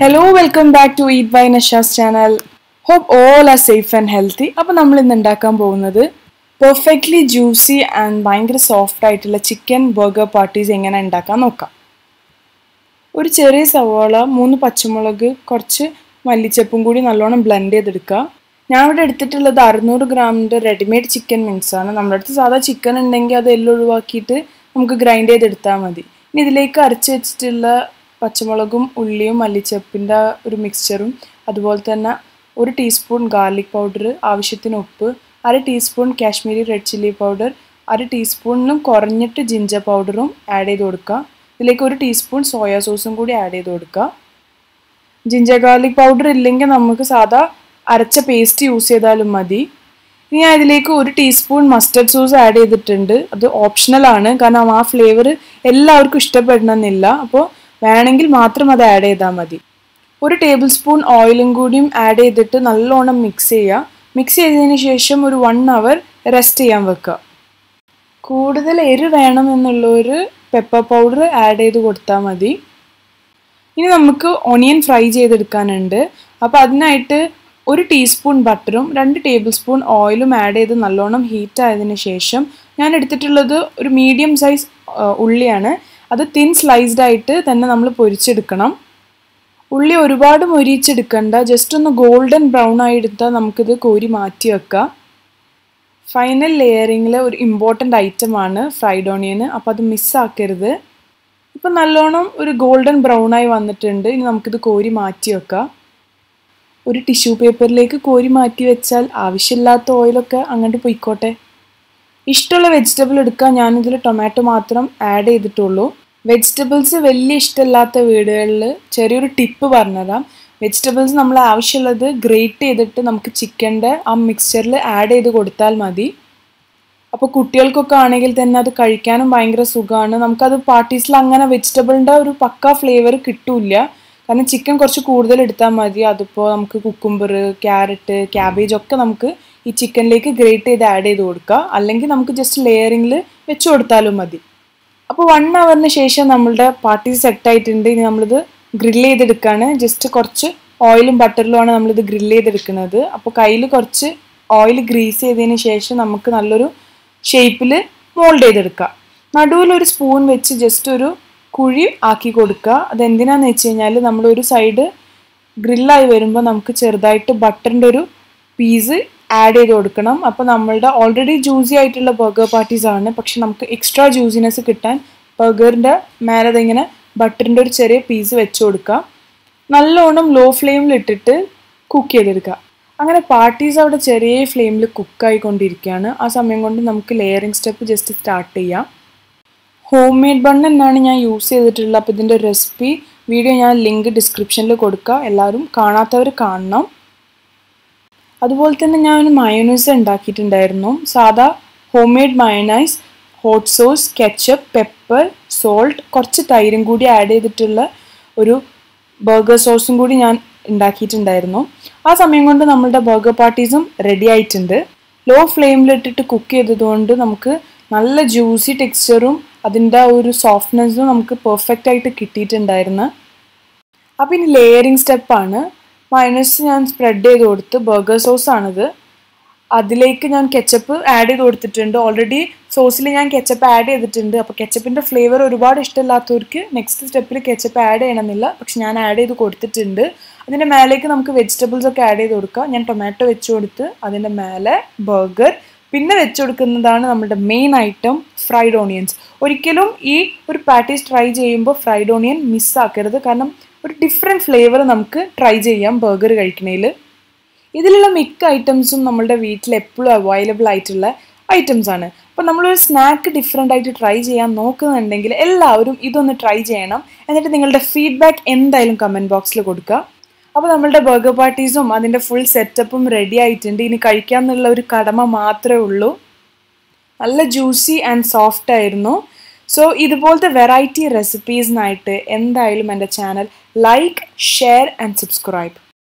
hello welcome back to eat by Nasha's channel hope all are safe and healthy അപ്പോൾ നമ്മൾ ഇന്ന് ഉണ്ടാക്കാൻ പോകുന്നത് പെർഫെക്റ്റ്ലി ജ്യൂസി ആൻഡ് ഭയങ്കര സോഫ്റ്റ് ആയിട്ടുള്ള ചിക്കൻ ബർഗർ പാർട്ടീസ് എങ്ങനെ ഉണ്ടാക്കാൻ നോക്കാം ഒരു ചെറിയ സവാള മൂന്ന് പച്ചമുളക് കുറച്ച് മല്ലിച്ചപ്പും കൂടി നല്ലോണം ബ്ലെൻഡ് ചെയ്തെടുക്കുക ഞാൻ ഇവിടെ എടുത്തിട്ടുള്ളത് അറുന്നൂറ് ഗ്രാമിൻ്റെ റെഡിമെയ്ഡ് ചിക്കൻ മിക്സാണ് നമ്മുടെ അടുത്ത് സാധാ ചിക്കൻ ഉണ്ടെങ്കിൽ അത് എല്ലാം ഒഴിവാക്കിയിട്ട് നമുക്ക് ഗ്രൈൻഡ് ചെയ്തെടുത്താൽ മതി ഇനി ഇതിലേക്ക് അരച്ച് വെച്ചിട്ടുള്ള പച്ചമുളകും ഉള്ളിയും മല്ലിച്ചപ്പിൻ്റെ ഒരു മിക്സ്ചറും അതുപോലെ തന്നെ ഒരു ടീസ്പൂൺ ഗാർലിക് പൗഡർ ആവശ്യത്തിന് ഉപ്പ് അര teaspoon Kashmiri red chilli powder അര ടീസ്പൂണിനും കുറഞ്ഞിട്ട് ജിഞ്ചർ പൗഡറും ആഡ് ചെയ്ത് കൊടുക്കുക ഇതിലേക്ക് ഒരു ടീസ്പൂൺ സോയാ സോസും കൂടി ആഡ് ചെയ്ത് കൊടുക്കുക ജിഞ്ചർ ഗാർലിക് പൗഡർ ഇല്ലെങ്കിൽ നമുക്ക് സാധാ അരച്ച പേസ്റ്റ് യൂസ് ചെയ്താലും മതി ഇനി ഞാൻ ഇതിലേക്ക് ഒരു ടീസ്പൂൺ മസ്റ്റർഡ് സോസ് ആഡ് ചെയ്തിട്ടുണ്ട് അത് ഓപ്ഷണൽ ആണ് കാരണം ആ ഫ്ലേവർ എല്ലാവർക്കും ഇഷ്ടപ്പെടണമെന്നില്ല അപ്പോൾ വേണമെങ്കിൽ മാത്രം അത് ആഡ് ചെയ്താൽ മതി ഒരു ടേബിൾ സ്പൂൺ ഓയിലും കൂടിയും ആഡ് ചെയ്തിട്ട് നല്ലോണം മിക്സ് ചെയ്യുക മിക്സ് ചെയ്തതിന് ശേഷം ഒരു വൺ അവർ റെസ്റ്റ് ചെയ്യാൻ വെക്കുക കൂടുതൽ എരി വേണമെന്നുള്ളൊരു പെപ്പർ പൗഡർ ആഡ് ചെയ്ത് കൊടുത്താൽ മതി ഇനി നമുക്ക് ഒണിയൻ ഫ്രൈ ചെയ്തെടുക്കാനുണ്ട് അപ്പോൾ അതിനായിട്ട് ഒരു ടീസ്പൂൺ ബട്ടറും രണ്ട് ടേബിൾ സ്പൂൺ ഓയിലും ആഡ് ചെയ്ത് നല്ലോണം ഹീറ്റ് ആയതിനു ശേഷം ഞാൻ എടുത്തിട്ടുള്ളത് ഒരു മീഡിയം സൈസ് ഉള്ളിയാണ് അത് തിൻ സ്ലൈസ്ഡ് ആയിട്ട് തന്നെ നമ്മൾ പൊരിച്ചെടുക്കണം ഉള്ളി ഒരുപാട് മൊരിച്ചെടുക്കണ്ട ജസ്റ്റ് ഒന്ന് ഗോൾഡൻ ബ്രൗൺ ആയി എടുത്താൽ നമുക്കിത് കോരി മാറ്റി വെക്കാം ഫൈനൽ ലെയറിങ്ങിൽ ഒരു ഇമ്പോർട്ടൻ്റ് ഐറ്റമാണ് ഫ്രൈഡ് ഓണിയൻ അപ്പോൾ അത് മിസ്സാക്കരുത് ഇപ്പം നല്ലോണം ഒരു ഗോൾഡൻ ബ്രൗൺ ആയി വന്നിട്ടുണ്ട് ഇനി നമുക്കിത് കോരി മാറ്റി വെക്കാം ഒരു ടിഷ്യൂ പേപ്പറിലേക്ക് കോരി മാറ്റി വെച്ചാൽ ആവശ്യമില്ലാത്ത ഓയിലൊക്കെ അങ്ങോട്ട് പൊയ്ക്കോട്ടെ ഇഷ്ടമുള്ള വെജിറ്റബിൾ എടുക്കാൻ ഞാനിതിൽ ടൊമാറ്റോ മാത്രം ആഡ് ചെയ്തിട്ടുള്ളൂ വെജിറ്റബിൾസ് വലിയ ഇഷ്ടമില്ലാത്ത വീടുകളിൽ ചെറിയൊരു ടിപ്പ് പറഞ്ഞുതരാം വെജിറ്റബിൾസ് നമ്മൾ ആവശ്യമുള്ളത് ഗ്രേറ്റ് ചെയ്തിട്ട് നമുക്ക് ചിക്കൻ്റെ ആ മിക്സ്ചറിൽ ആഡ് ചെയ്ത് കൊടുത്താൽ മതി അപ്പോൾ കുട്ടികൾക്കൊക്കെ ആണെങ്കിൽ തന്നെ അത് കഴിക്കാനും ഭയങ്കര സുഖമാണ് നമുക്കത് പാർട്ടീസിൽ അങ്ങനെ വെജിറ്റബിളിൻ്റെ ഒരു പക്ക ഫ്ലേവർ കിട്ടൂല കാരണം ചിക്കൻ കുറച്ച് കൂടുതൽ എടുത്താൽ മതി അതിപ്പോൾ നമുക്ക് കുക്കുംബർ ക്യാരറ്റ് ക്യാബേജ് ഒക്കെ നമുക്ക് ഈ ചിക്കനിലേക്ക് ഗ്രേറ്റ് ചെയ്ത് ആഡ് ചെയ്ത് കൊടുക്കുക അല്ലെങ്കിൽ നമുക്ക് ജസ്റ്റ് ലെയറിങ്ങിൽ വെച്ച് കൊടുത്താലും മതി അപ്പോൾ വൺ അവറിന് ശേഷം നമ്മളുടെ പാർട്ടി സെറ്റ് ആയിട്ടുണ്ട് ഇനി നമ്മളിത് ഗ്രില്ല് ചെയ്തെടുക്കുകയാണ് ജസ്റ്റ് കുറച്ച് ഓയിലും ബട്ടറിലുമാണ് നമ്മളിത് ഗ്രില്ല് ചെയ്തെടുക്കുന്നത് അപ്പോൾ കയ്യിൽ കുറച്ച് ഓയിൽ ഗ്രീസ് ചെയ്തതിന് ശേഷം നമുക്ക് നല്ലൊരു ഷേപ്പിൽ മോൾഡ് ചെയ്തെടുക്കുക നടുവിൽ ഒരു സ്പൂൺ വെച്ച് ജസ്റ്റ് ഒരു കുഴി ആക്കി കൊടുക്കുക അതെന്തിനാന്ന് വെച്ച് കഴിഞ്ഞാൽ നമ്മളൊരു സൈഡ് ഗ്രില്ലായി വരുമ്പോൾ നമുക്ക് ചെറുതായിട്ട് ബട്ടറിൻ്റെ ഒരു പീസ് ആഡ് ചെയ്ത് കൊടുക്കണം അപ്പോൾ നമ്മളുടെ ഓൾറെഡി ജ്യൂസി ആയിട്ടുള്ള ബർഗർ പാർട്ടീസ് ആണ് പക്ഷെ നമുക്ക് എക്സ്ട്രാ ജ്യൂസിനെസ് കിട്ടാൻ ബർഗറിൻ്റെ മേലെ ഇങ്ങനെ ബട്ടറിൻ്റെ ഒരു ചെറിയ പീസ് വെച്ച് കൊടുക്കുക നല്ലോണം ലോ ഫ്ലെയിമിൽ ഇട്ടിട്ട് കുക്ക് ചെയ്തെടുക്കുക അങ്ങനെ പാർട്ടീസ് അവിടെ ചെറിയ ഫ്ലെയിമിൽ കുക്കായിക്കൊണ്ടിരിക്കുകയാണ് ആ സമയം കൊണ്ട് നമുക്ക് ലെയറിങ് സ്റ്റെപ്പ് ജസ്റ്റ് സ്റ്റാർട്ട് ചെയ്യാം ഹോം മെയ്ഡ് ബൺ എന്നാണ് ഞാൻ യൂസ് ചെയ്തിട്ടുള്ളത് അപ്പോൾ ഇതിൻ്റെ റെസിപ്പി വീഡിയോ ഞാൻ ലിങ്ക് ഡിസ്ക്രിപ്ഷനിൽ കൊടുക്കുക എല്ലാവരും കാണാത്തവർ കാണണം അതുപോലെ തന്നെ ഞാൻ ഒരു മയോനൈസ് ഉണ്ടാക്കിയിട്ടുണ്ടായിരുന്നു സാധാ home made mayonnaise hot sauce ketchup pepper salt കുറച്ച് തൈരും കൂടി ആഡ് ചെയ്തിട്ടുള്ള ഒരു ബർഗർ സോസും കൂടി ഞാൻ ഉണ്ടാക്കിയിട്ടുണ്ടായിരുന്നു ആ സമയം കൊണ്ട് നമ്മളുടെ ബർഗർ പാർട്ടീസും റെഡി ആയിട്ടുണ്ട് ലോ ഫ്ലെയിമിലിട്ടിട്ട് കുക്ക് ചെയ്തതുകൊണ്ട് നമുക്ക് നല്ല ജ്യൂസി ടെക്സ്ചറും അതിൻ്റെ ഒരു സോഫ്റ്റ്നെസ്സും നമുക്ക് പെർഫെക്റ്റ് ആയിട്ട് കിട്ടിയിട്ടുണ്ടായിരുന്നു അപ്പോൾ ഇനി ലെയറിങ് സ്റ്റെപ്പാണ് മൈനസ് ഞാൻ സ്പ്രെഡ് ചെയ്ത് കൊടുത്ത് ബർഗർ സോസ് ആണിത് അതിലേക്ക് ഞാൻ കെച്ചപ്പ് ആഡ് ചെയ്ത് കൊടുത്തിട്ടുണ്ട് ഓൾറെഡി സോസിൽ ഞാൻ കെച്ചപ്പ് ആഡ് ചെയ്തിട്ടുണ്ട് അപ്പോൾ കെച്ചപ്പിൻ്റെ ഫ്ലേവർ ഒരുപാട് ഇഷ്ടമില്ലാത്തവർക്ക് നെക്സ്റ്റ് സ്റ്റെപ്പിൽ കെച്ചപ്പ് ആഡ് ചെയ്യണമെന്നില്ല പക്ഷെ ഞാൻ ആഡ് ചെയ്ത് കൊടുത്തിട്ടുണ്ട് അതിൻ്റെ മേലേക്ക് നമുക്ക് വെജിറ്റബിൾസ് ഒക്കെ ആഡ് ചെയ്ത് കൊടുക്കാം ഞാൻ ടൊമാറ്റോ വെച്ച് കൊടുത്ത് അതിൻ്റെ മേലെ ബർഗർ പിന്നെ വെച്ച് കൊടുക്കുന്നതാണ് നമ്മുടെ മെയിൻ ഐറ്റം ഫ്രൈഡ് ഓണിയൻസ് ഒരിക്കലും ഈ ഒരു പാറ്റീസ് ട്രൈ ചെയ്യുമ്പോൾ ഫ്രൈഡ് ഓണിയൻ മിസ്സാക്കരുത് കാരണം ഒരു ഡിഫറെൻറ്റ് ഫ്ലേവർ നമുക്ക് ട്രൈ ചെയ്യാം ബർഗർ കഴിക്കണേൽ ഇതിലുള്ള മിക്ക ഐറ്റംസും നമ്മളുടെ വീട്ടിൽ എപ്പോഴും അവൈലബിൾ ആയിട്ടുള്ള ഐറ്റംസ് ആണ് അപ്പോൾ നമ്മളൊരു സ്നാക്ക് ഡിഫറെൻ്റ് ആയിട്ട് ട്രൈ ചെയ്യാൻ നോക്കുന്നുണ്ടെങ്കിൽ എല്ലാവരും ഇതൊന്ന് ട്രൈ ചെയ്യണം എന്നിട്ട് നിങ്ങളുടെ ഫീഡ്ബാക്ക് എന്തായാലും കമൻറ്റ് ബോക്സിൽ കൊടുക്കുക അപ്പോൾ നമ്മളുടെ ബർഗർ പാർട്ടീസും അതിൻ്റെ ഫുൾ സെറ്റപ്പും റെഡി ആയിട്ടുണ്ട് ഇനി കഴിക്കാമെന്നുള്ള ഒരു കടമ മാത്രമേ ഉള്ളൂ നല്ല ജ്യൂസി ആൻഡ് സോഫ്റ്റ് ആയിരുന്നു സോ ഇതുപോലത്തെ വെറൈറ്റി റെസിപ്പീസിനായിട്ട് എന്തായാലും എൻ്റെ channel like share and subscribe